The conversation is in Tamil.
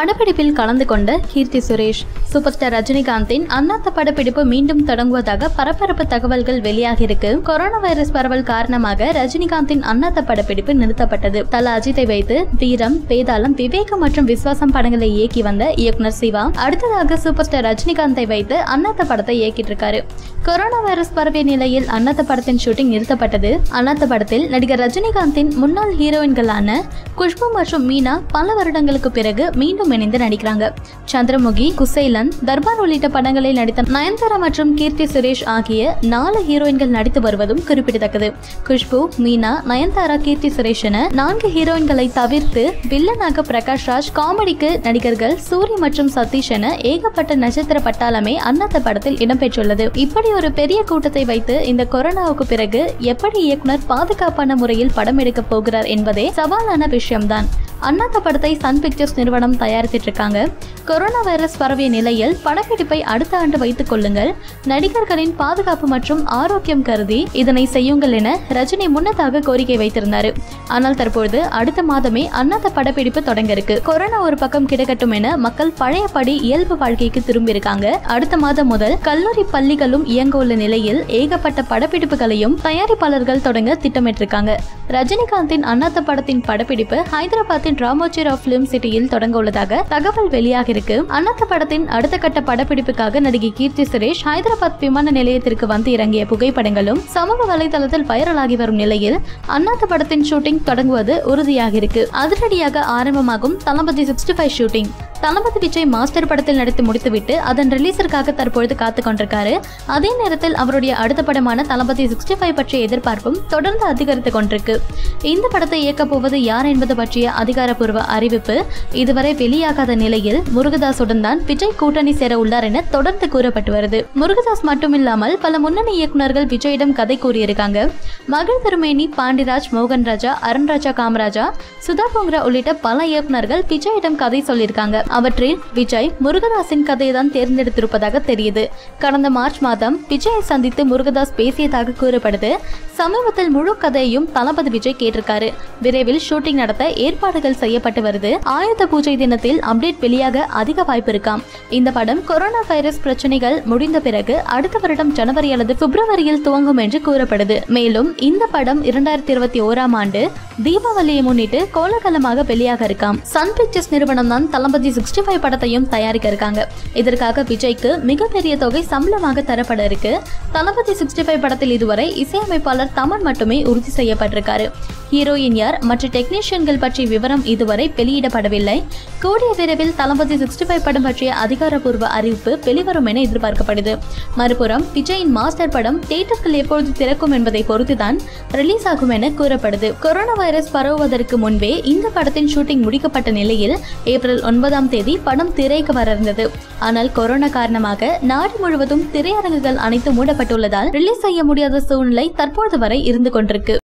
படப்பிடிப்பில் கலந்து கொண்ட கீர்த்தி சுரேஷ் சூப்பர் ஸ்டார் ரஜினிகாந்தின் அண்ணாத்த படப்பிடிப்பு மீண்டும் தொடங்குவதாக பரபரப்பு தகவல்கள் வெளியாகியிருக்கு கொரோனா வைரஸ் பரவல் காரணமாக ரஜினிகாந்தின் அண்ணாத்த படப்பிடிப்பு நிறுத்தப்பட்டது தல அஜித்தை வைத்து வீரம் வேதாளம் விவேகம் மற்றும் விஸ்வாசம் படங்களை இயக்கி வந்த இயக்குனர் சிவா அடுத்ததாக சூப்பர் ஸ்டார் ரஜினிகாந்தை வைத்து அண்ணாத்த படத்தை இயக்கிட்டு இருக்காரு கொரோனா வைரஸ் பரவிய நிலையில் அண்ணாத்த படத்தின் ஷூட்டிங் நிறுத்தப்பட்டது அண்ணாத்த படத்தில் நடிகர் ரஜினிகாந்தின் முன்னாள் ஹீரோயின்களான குஷ்பு மற்றும் மீனா பல வருடங்களுக்கு பிறகு மீண்டும் இணைந்து நடிக்கிறாங்க சந்திரமுகி குசைலன் தர்பார் உள்ளிட்ட படங்களில் நடித்த நயன்தாரா மற்றும் கீர்த்தி சுரேஷ் ஆகிய நாலு ஹீரோயின்கள் நடித்து வருவதும் குறிப்பிடத்தக்கது குஷ்பு மீனா நயன்தாரா கீர்த்தி சுரேஷ் என நான்கு ஹீரோயின்களை தவிர்த்து வில்லனாக பிரகாஷ் ராஜ் காமெடிக்கு நடிகர்கள் சூரி மற்றும் சதீஷ் என ஏகப்பட்ட நட்சத்திர பட்டாளமே அண்ணாத்த படத்தில் இடம்பெற்றுள்ளது இப்படி ஒரு பெரிய கூட்டத்தை வைத்து இந்த கொரோனாவுக்கு பிறகு எப்படி இயக்குனர் பாதுகாப்பான முறையில் படம் எடுக்க போகிறார் என்பதே சவாலான விஷயம்தான் அண்ணாத்த படத்தை சன் பிக்சர்ஸ் நிறுவனம் தயாரித்துட்டு இருக்காங்க கொரோனா வைரஸ் பரவிய நிலையில் படப்பிடிப்பை அடுத்த ஆண்டு வைத்துக் கொள்ளுங்கள் நடிகர்களின் பாதுகாப்பு மற்றும் ஆரோக்கியம் கருதி இதனை செய்யுங்கள் என ரஜினி முன்னதாக கோரிக்கை வைத்திருந்தாரு ஆனால் தற்பொழுது அடுத்த மாதமே அண்ணாத்த படப்பிடிப்பு தொடங்க இருக்கு கொரோனா ஒரு பக்கம் கிடக்கட்டும் என மக்கள் பழையபடி இயல்பு வாழ்க்கைக்கு திரும்பி இருக்காங்க அடுத்த மாதம் முதல் கல்லூரி பள்ளிகளும் இயங்க உள்ள நிலையில் ஏகப்பட்ட படப்பிடிப்புகளையும் தயாரிப்பாளர்கள் தொடங்க திட்டமிட்டிருக்காங்க ரஜினிகாந்தின் அண்ணாத்த படத்தின் படப்பிடிப்பு ஹைதராபாத்தின் ராமோஜிராவ் பிலிம் சிட்டியில் தொடங்க உள்ளதாக தகவல் வெளியாகிருக்கு அண்ணாத்த படத்தின் அடுத்த கட்ட படப்பிடிப்புக்காக நடிகை கீர்த்தி சுரேஷ் ஹைதராபாத் விமான நிலையத்திற்கு வந்து இறங்கிய புகைப்படங்களும் சமூக வலைதளத்தில் வைரலாகி வரும் நிலையில் அண்ணாத்த படத்தின் ஷூட்டிங் தொடங்குவது உறுதியாகிருக்கு அதிரடியாக ஆரம்பமாகும் Thalapathy sixty five shooting Thalapathy Vijay master படத்தில் நடித்து முடித்துவிட்டு அதன் ரிலீஸிற்காக தற்பொழுது காத்து கொண்டிருக்காரு அதே நேரத்தில் அவருடைய அடுத்த படமான தளபதி சிக்ஸ்டி ஃபைவ் பற்றிய எதிர்பார்ப்பும் தொடர்ந்து அதிகரித்து கொண்டிருக்கு இந்த படத்தை இயக்கப் போவது யார் என்பது பற்றிய அதிகாரப்பூர்வ அறிவிப்பு இதுவரை வெளியாகாத நிலையில் முருகதாசுடன் தான் விஜய் கூட்டணி சேர உள்ளார் என தொடர்ந்து கூறப்பட்டு வருது முருகதாஸ் மட்டுமில்லாமல் பல முன்னணி இயக்குனர்கள் விஜயிடம் கதை கூறியிருக்காங்க மகள் திருமேனி பாண்டிராஜ் மோகன் ராஜா அருண் ராஜா காமராஜா சுதா போங்ரா உள்ளிட்ட பல இயக்குனர்கள் விஜயிடம் கதை சொல்லியிருக்காங்க அவற்றில் விஜய் முருகதாஸின் கதையை தான் தேர்ந்தெடுத்திருப்பதாக தெரியுது கடந்த மார்ச் மாதம் விஜயை சந்தித்து முருகதாஸ் பேசியதாக கூறப்படுது சமீபத்தில் முழு கதையையும் தளபதி விஜய் கேட்டிருக்காரு விரைவில் ஷூட்டிங் நடத்த ஏற்பாடுகள் செய்யப்பட்டு வருது ஆயுத பூஜை தினத்தில் அப்டேட் வெளியாக அதிக வாய்ப்பு இருக்காம் இந்த படம் கொரோனா வைரஸ் பிரச்சனைகள் முடிந்த பிறகு அடுத்த வருடம் ஜனவரி அல்லது பிப்ரவரியில் துவங்கும் என்று கூறப்படுது மேலும் இந்த படம் இரண்டாயிரத்தி இருபத்தி ஓராம் ஆண்டு தீபாவளியை முன்னிட்டு கோலாகலமாக வெளியாக இருக்காம் சன் பிக்சர்ஸ் நிறுவனம் தான் தளபதி சிக்ஸ்டி ஃபைவ் படத்தையும் தயாரிக்க இருக்காங்க இதற்காக விஜய்க்கு மிகப்பெரிய தொகை சம்பளமாக தரப்பட இருக்கு தளபதி சிக்ஸ்டி ஃபைவ் படத்தில் இதுவரை இசையமைப்பாளர் தமன் மட்டுமே உறுதி செய்யப்பட்டிருக்காரு ஹீரோயின் யார் மற்ற டெக்னீஷியன்கள் பற்றிய விவரம் இதுவரை வெளியிடப்படவில்லை கூடிய விரைவில் தளபதி சிக்ஸ்டி ஃபைவ் படம் பற்றிய அதிகாரப்பூர்வ அறிவிப்பு வெளிவரும் என எதிர்பார்க்கப்படுது மறுபுறம் விஜயின் மாஸ்டர் படம் தியேட்டர்கள் எப்பொழுது திறக்கும் என்பதை பொறுத்துதான் ரிலீஸ் ஆகும் என கூறப்படுது கொரோனா வைரஸ் பரவுவதற்கு முன்பே இந்த படத்தின் ஷூட்டிங் முடிக்கப்பட்ட நிலையில் ஏப்ரல் ஒன்பதாம் தேதி படம் திரைக்கு வர இருந்தது ஆனால் கொரோனா காரணமாக நாடு முழுவதும் திரையரங்குகள் அனைத்தும் மூடப்பட்டுள்ளதால் ரிலீஸ் செய்ய முடியாத சூழ்நிலை தற்போது வரை இருந்து கொண்டிருக்கு